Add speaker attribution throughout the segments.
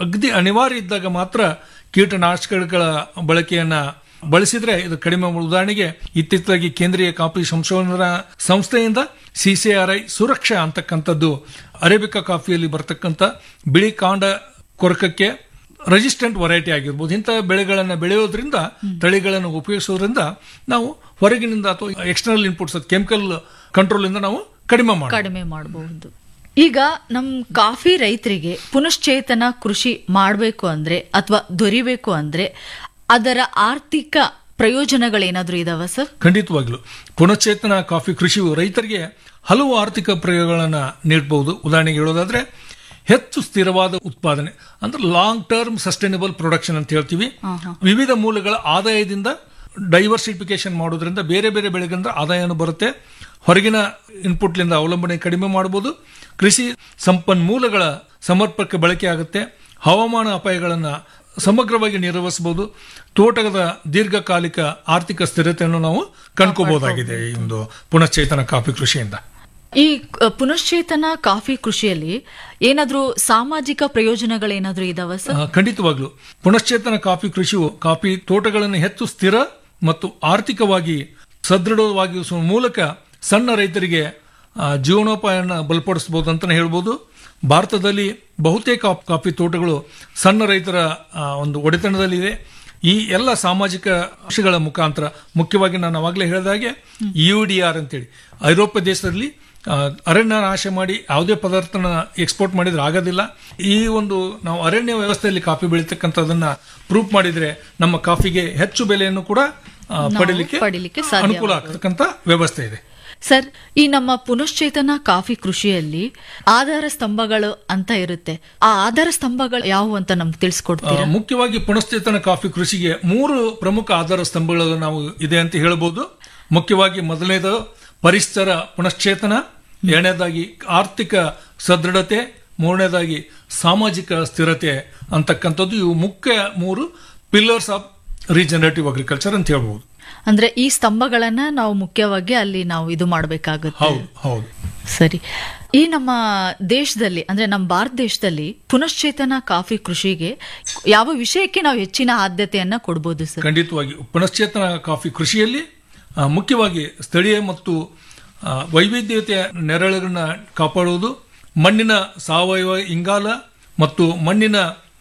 Speaker 1: ಅಗದಿ ಅನಿವಾರ್ಯ ಇದ್ದಾಗ ಮಾತ್ರ ಕೀಟನಾಶಕಗಳ ಬಳಕೆಯನ್ನ ಬಳಸಿದ್ರೆ ಇದು ಕಡಿಮೆ ಉದಾಹರಣೆಗೆ ಇತ್ತೀಚೆಗೆ ಕೇಂದ್ರೀಯ ಕಾಫಿ ಸಂಶೋಧನಾ ಸಂಸ್ಥೆಯಿಂದ ಸಿಸಿಆರ್ಐ ಸುರಕ್ಷಾ ಅಂತಕ್ಕಂಥದ್ದು ಅರೇಬಿಕಾ ಕಾಫಿಯಲ್ಲಿ ಬರ್ತಕ್ಕಂಥ ಬಿಳಿ ಕಾಂಡ ಕೊರಕಕ್ಕೆ ರೆಸಿಸ್ಟೆಂಟ್ ವೆರೈಟಿ ಆಗಿರ್ಬೋದು ಇಂಥ ಬೆಳೆಗಳನ್ನು ಬೆಳೆಯೋದ್ರಿಂದ ತಳಿಗಳನ್ನು ಉಪಯೋಗಿಸೋದ್ರಿಂದ ನಾವು ಹೊರಗಿನಿಂದ ಅಥವಾ ಎಕ್ಸ್ಟರ್ನಲ್ ಇನ್ಪುಟ್ಸ್ ಕೆಮಿಕಲ್ ಕಂಟ್ರೋಲ್ ಇಂದ ನಾವು ಕಡಿಮೆ ಮಾಡಿ
Speaker 2: ಕಡಿಮೆ ಮಾಡಬಹುದು ಈಗ ನಮ್ ಕಾಫಿ ರೈತರಿಗೆ ಪುನಶ್ಚೇತನ ಕೃಷಿ ಮಾಡಬೇಕು ಅಂದ್ರೆ ಅಥವಾ ದೊರಿಬೇಕು ಅಂದ್ರೆ ಅದರ ಆರ್ಥಿಕ ಪ್ರಯೋಜನಗಳೇನಾದ್ರೂ ಇದಾವ ಸರ್
Speaker 1: ಖಂಡಿತವಾಗ್ಲು ಪುನಶ್ಚೇತನ ಕಾಫಿ ಕೃಷಿಯು ರೈತರಿಗೆ ಹಲವು ಆರ್ಥಿಕ ಪ್ರಯೋಗಗಳನ್ನ ನೀಡಬಹುದು ಉದಾಹರಣೆಗೆ ಹೇಳೋದಾದ್ರೆ ಹೆಚ್ಚು ಸ್ಥಿರವಾದ ಉತ್ಪಾದನೆ ಅಂದ್ರೆ ಲಾಂಗ್ ಟರ್ಮ್ ಸಸ್ಟೈನಬಲ್ ಪ್ರೊಡಕ್ಷನ್ ಅಂತ ಹೇಳ್ತೀವಿ ವಿವಿಧ ಮೂಲಗಳ ಆದಾಯದಿಂದ ಡೈವರ್ಸಿಫಿಕೇಶನ್ ಮಾಡೋದ್ರಿಂದ ಬೇರೆ ಬೇರೆ ಬೆಳೆಗಳಿಂದ ಆದಾಯನೂ ಬರುತ್ತೆ ಹೊರಗಿನ ಇನ್ಪುಟ್ಲಿಂದ ಅವಲಂಬನೆ ಕಡಿಮೆ ಮಾಡಬಹುದು ಕೃಷಿ ಸಂಪನ್ಮೂಲಗಳ ಸಮರ್ಪಕ ಬಳಕೆ ಆಗುತ್ತೆ ಹವಾಮಾನ ಅಪಾಯಗಳನ್ನು ಸಮಗ್ರವಾಗಿ ನಿರ್ವಹಿಸಬಹುದು ತೋಟದ ದೀರ್ಘಕಾಲಿಕ ಆರ್ಥಿಕ ಸ್ಥಿರತೆಯನ್ನು ನಾವು ಕಂಡ್ಕೋಬಹುದಾಗಿದೆ ಈ ಒಂದು ಪುನಶ್ಚೇತನ ಕಾಫಿ ಕೃಷಿಯಿಂದ
Speaker 2: ಈ ಅ, ಪುನಶ್ಚೇತನ ಕಾಫಿ ಕೃಷಿಯಲ್ಲಿ ಏನಾದ್ರೂ ಸಾಮಾಜಿಕ ಪ್ರಯೋಜನಗಳೇನಾದ್ರೂ ಇದಾವ ಸರ್
Speaker 1: ಆ, ಖಂಡಿತವಾಗ್ಲು ಪುನಶ್ಚೇತನ ಕಾಫಿ ಕೃಷಿಯು ಕಾಫಿ ತೋಟಗಳನ್ನು ಹೆಚ್ಚು ಸ್ಥಿರ ಮತ್ತು ಆರ್ಥಿಕವಾಗಿ ಸದೃಢವಾಗಿಸುವ ಮೂಲಕ ಸಣ್ಣ ರೈತರಿಗೆ ಆ, ಜೀವನೋಪಾಯನ ಬಲಪಡಿಸಬಹುದು ಅಂತಾನೆ ಹೇಳ್ಬೋದು ಭಾರತದಲ್ಲಿ ಬಹುತೇಕ ಕಾಫಿ ತೋಟಗಳು ಸಣ್ಣ ರೈತರ ಆ, ಒಂದು ಒಡೆತನದಲ್ಲಿದೆ ಈ ಎಲ್ಲ ಸಾಮಾಜಿಕ ಅಂಶಗಳ ಮುಖಾಂತರ ಮುಖ್ಯವಾಗಿ ನಾನು ಅವಾಗಲೇ ಹೇಳಿದ ಹಾಗೆ ಯು ಡಿ ಆರ್ ಅಂತೇಳಿ ಐರೋಪ್ಯ ದೇಶದಲ್ಲಿ ಆ, ಅರಣ್ಯ ನಾಶ ಮಾಡಿ ಯಾವುದೇ ಪದಾರ್ಥನ ಎಕ್ಸ್ಪೋರ್ಟ್ ಮಾಡಿದ್ರೆ ಆಗೋದಿಲ್ಲ ಈ ಒಂದು ನಾವು ಅರಣ್ಯ ವ್ಯವಸ್ಥೆಯಲ್ಲಿ ಕಾಫಿ ಬೆಳೀತಕ್ಕಂಥದನ್ನ ಪ್ರೂಫ್ ಮಾಡಿದ್ರೆ ನಮ್ಮ ಕಾಫಿಗೆ ಹೆಚ್ಚು ಬೆಲೆಯನ್ನು ಕೂಡ ಆ, ಪಡಿಲಿಕ್ಕೆ
Speaker 2: ಪಡಿಲಿಕ್ಕೆ ಸಾಧ್ಯ
Speaker 1: ಅನುಕೂಲ ಆಗ್ತಕ್ಕಂಥ ವ್ಯವಸ್ಥೆ ಇದೆ
Speaker 2: ಸರ್ ಈ ನಮ್ಮ ಪುನಶ್ಚೇತನ ಕಾಫಿ ಕೃಷಿಯಲ್ಲಿ ಆಧಾರ ಸ್ತಂಭಗಳು ಅಂತ ಇರುತ್ತೆ ಆ ಆಧಾರ ಸ್ತಂಭಗಳು ಯಾವುವು ಅಂತ ನಮ್ಗೆ
Speaker 1: ಆ,
Speaker 2: ತಿಳಿಸ್ಕೊಡ್ತೀರಾ
Speaker 1: ಮುಖ್ಯವಾಗಿ ಪುನಶ್ಚೇತನ ಕಾಫಿ ಕೃಷಿಗೆ ಮೂರು ಪ್ರಮುಖ ಆಧಾರ ಸ್ತಂಭಗಳು ನಾವು ಇದೆ ಅಂತ ಹೇಳಬಹುದು ಮುಖ್ಯವಾಗಿ ಮೊದಲನೇದು ಪರಿಸರ ಪುನಶ್ಚೇತನ ಎರಡನೇದಾಗಿ ಆರ್ಥಿಕ ಸದೃಢತೆ ಮೂರನೇದಾಗಿ ಸಾಮಾಜಿಕ ಸ್ಥಿರತೆ ಅಂತಕ್ಕಂಥದ್ದು ಇವು ಮುಖ್ಯ ಮೂರು ಪಿಲ್ಲರ್ಸ್ ಆಫ್ ರೀಜನರೇಟಿವ್ ಅಗ್ರಿಕಲ್ಚರ್ ಅಂತ ಹೇಳ್ಬಹುದು
Speaker 2: ಅಂದ್ರೆ ಈ ಸ್ತಂಭಗಳನ್ನ ನಾವು ಮುಖ್ಯವಾಗಿ ಅಲ್ಲಿ ನಾವು ಇದು ಮಾಡಬೇಕಾಗುತ್ತೆ
Speaker 1: ಹೌದು ಹೌದು
Speaker 2: ಸರಿ ಈ ನಮ್ಮ ದೇಶದಲ್ಲಿ ಅಂದ್ರೆ ನಮ್ಮ ಭಾರತ ದೇಶದಲ್ಲಿ ಪುನಶ್ಚೇತನ ಕಾಫಿ ಕೃಷಿಗೆ ಯಾವ ವಿಷಯಕ್ಕೆ ನಾವು ಹೆಚ್ಚಿನ ಆದ್ಯತೆಯನ್ನ ಕೊಡ್ಬೋದು ಸರ್
Speaker 1: ಖಂಡಿತವಾಗಿ ಪುನಶ್ಚೇತನ ಕಾಫಿ ಕೃಷಿಯಲ್ಲಿ ಆ, ಮುಖ್ಯವಾಗಿ ಸ್ಥಳೀಯ ಮತ್ತು ಆ, ವೈವಿಧ್ಯತೆಯ ನೆರಳುಗಳನ್ನ ಕಾಪಾಡುವುದು ಮಣ್ಣಿನ ಸಾವಯವ ಇಂಗಾಲ ಮತ್ತು ಮಣ್ಣಿನ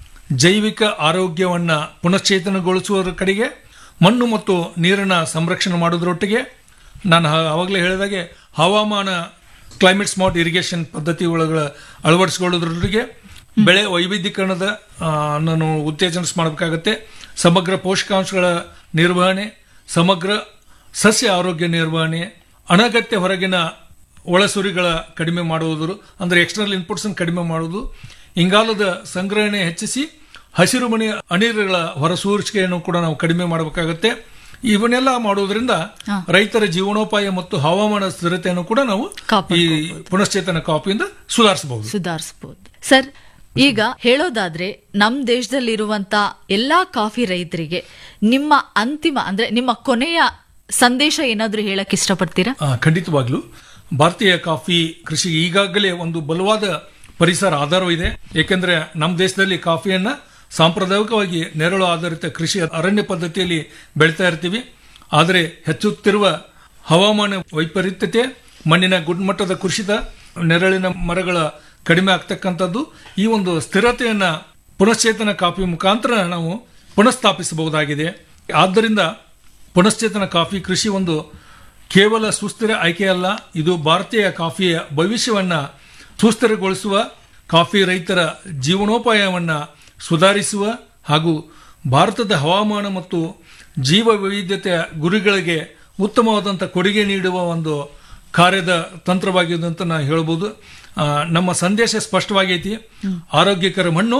Speaker 1: ಜೈವಿಕ ಆರೋಗ್ಯವನ್ನ ಪುನಶ್ಚೇತನಗೊಳಿಸುವುದರ ಕಡೆಗೆ ಮಣ್ಣು ಮತ್ತು ನೀರನ್ನ ಸಂರಕ್ಷಣೆ ಮಾಡೋದ್ರೊಟ್ಟಿಗೆ ನಾನು ಆವಾಗಲೇ ಹೇಳಿದಾಗೆ ಹವಾಮಾನ ಕ್ಲೈಮೇಟ್ ಸ್ಮಾರ್ಟ್ ಇರಿಗೇಷನ್ ಪದ್ಧತಿ ಒಳಗಳ ಅಳವಡಿಸಿಕೊಳ್ಳೋದ್ರೊಟ್ಟಿಗೆ ಬೆಳೆ ವೈವಿಧ್ಯೀಕರಣದ ಆ, ನಾನು ಉತ್ತೇಜನ ಮಾಡಬೇಕಾಗತ್ತೆ ಸಮಗ್ರ ಪೋಷಕಾಂಶಗಳ ನಿರ್ವಹಣೆ ಸಮಗ್ರ ಸಸ್ಯ ಆರೋಗ್ಯ ನಿರ್ವಹಣೆ ಅನಗತ್ಯ ಹೊರಗಿನ ಒಳಸುರಿಗಳ ಕಡಿಮೆ ಮಾಡುವುದು ಅಂದ್ರೆ ಎಕ್ಸ್ಟರ್ನಲ್ ಇನ್ಪುಟ್ಸ್ ಕಡಿಮೆ ಮಾಡುವುದು ಇಂಗಾಲದ ಸಂಗ್ರಹಣೆ ಹೆಚ್ಚಿಸಿ ಹಸಿರು ಮನೆ ಅನಿಲಗಳ ಹೊರಸೂರಿಕೆಯನ್ನು ಕೂಡ ನಾವು ಕಡಿಮೆ ಮಾಡಬೇಕಾಗತ್ತೆ ಇವನ್ನೆಲ್ಲ ಮಾಡೋದ್ರಿಂದ ರೈತರ ಜೀವನೋಪಾಯ ಮತ್ತು ಹವಾಮಾನ ಸ್ಥಿರತೆಯನ್ನು ಕೂಡ ನಾವು ಈ ಪುನಶ್ಚೇತನ ಕಾಪಿಯಿಂದ ಸುಧಾರಿಸಬಹುದು
Speaker 2: ಸುಧಾರಿಸಬಹುದು ಸರ್ ಈಗ ಹೇಳೋದಾದ್ರೆ ನಮ್ ದೇಶದಲ್ಲಿರುವಂತ ಎಲ್ಲಾ ಕಾಫಿ ರೈತರಿಗೆ ನಿಮ್ಮ ಅಂತಿಮ ಅಂದ್ರೆ ನಿಮ್ಮ ಕೊನೆಯ ಸಂದೇಶ ಏನಾದ್ರೂ ಹೇಳಕ್ ಇಷ್ಟಪಡ್ತೀರಾ
Speaker 1: ಆ, ಖಂಡಿತವಾಗ್ಲೂ ಭಾರತೀಯ ಕಾಫಿ ಕೃಷಿಗೆ ಈಗಾಗಲೇ ಒಂದು ಬಲವಾದ ಪರಿಸರ ಆಧಾರವಿದೆ ಏಕೆಂದ್ರೆ ನಮ್ಮ ದೇಶದಲ್ಲಿ ಕಾಫಿಯನ್ನ ಸಾಂಪ್ರದಾಯಿಕವಾಗಿ ನೆರಳು ಆಧಾರಿತ ಕೃಷಿ ಅರಣ್ಯ ಪದ್ಧತಿಯಲ್ಲಿ ಬೆಳೀತಾ ಇರ್ತೀವಿ ಆದರೆ ಹೆಚ್ಚುತ್ತಿರುವ ಹವಾಮಾನ ವೈಪರೀತ್ಯತೆ ಮಣ್ಣಿನ ಗುಣಮಟ್ಟದ ಕುಸಿತ ನೆರಳಿನ ಮರಗಳ ಕಡಿಮೆ ಆಗ್ತಕ್ಕಂಥದ್ದು ಈ ಒಂದು ಸ್ಥಿರತೆಯನ್ನ ಪುನಶ್ಚೇತನ ಕಾಫಿ ಮುಖಾಂತರ ನಾವು ಪುನಃಸ್ಥಾಪಿಸಬಹುದಾಗಿದೆ ಆದ್ದರಿಂದ ಪುನಶ್ಚೇತನ ಕಾಫಿ ಕೃಷಿ ಒಂದು ಕೇವಲ ಸುಸ್ಥಿರ ಆಯ್ಕೆಯಲ್ಲ ಇದು ಭಾರತೀಯ ಕಾಫಿಯ ಭವಿಷ್ಯವನ್ನ ಸುಸ್ಥಿರಗೊಳಿಸುವ ಕಾಫಿ ರೈತರ ಜೀವನೋಪಾಯವನ್ನ ಸುಧಾರಿಸುವ ಹಾಗೂ ಭಾರತದ ಹವಾಮಾನ ಮತ್ತು ಜೀವ ವೈವಿಧ್ಯತೆಯ ಗುರಿಗಳಿಗೆ ಉತ್ತಮವಾದಂಥ ಕೊಡುಗೆ ನೀಡುವ ಒಂದು ಕಾರ್ಯದ ತಂತ್ರವಾಗಿದೆ ಅಂತ ನಾನು ಹೇಳ್ಬೋದು ಆ, ನಮ್ಮ ಸಂದೇಶ ಸ್ಪಷ್ಟವಾಗೈತಿ ಆರೋಗ್ಯಕರ ಮಣ್ಣು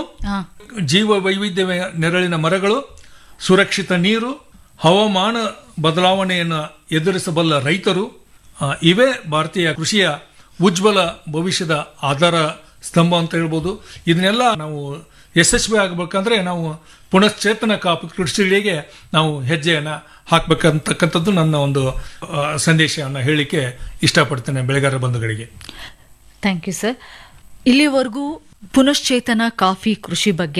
Speaker 1: ಜೀವ ವೈವಿಧ್ಯ ನೆರಳಿನ ಮರಗಳು ಸುರಕ್ಷಿತ ನೀರು ಹವಾಮಾನ ಬದಲಾವಣೆಯನ್ನು ಎದುರಿಸಬಲ್ಲ ರೈತರು ಆ, ಇವೇ ಭಾರತೀಯ ಕೃಷಿಯ ಉಜ್ವಲ ಭವಿಷ್ಯದ ಆಧಾರ ಸ್ತಂಭ ಅಂತ ಹೇಳ್ಬೋದು ಇದನ್ನೆಲ್ಲ ನಾವು ಯಶಸ್ವಿ ಆಗಬೇಕಂದ್ರೆ ನಾವು ಪುನಶ್ಚೇತನ ಕಾಪಿ ಕೃಷಿಗಳಿಗೆ ನಾವು ಹೆಜ್ಜೆಯನ್ನ ಹಾಕ್ಬೇಕಂತಕ್ಕಂಥದ್ದು ನನ್ನ ಒಂದು ಆ, ಸಂದೇಶವನ್ನು ಹೇಳಲಿಕ್ಕೆ ಇಷ್ಟಪಡ್ತೇನೆ ಬೆಳೆಗಾರ ಬಂಧುಗಳಿಗೆ
Speaker 2: ಥ್ಯಾಂಕ್ ಯು ಸರ್ ಇಲ್ಲಿವರೆಗೂ ಪುನಶ್ಚೇತನ ಕಾಫಿ ಕೃಷಿ ಬಗ್ಗೆ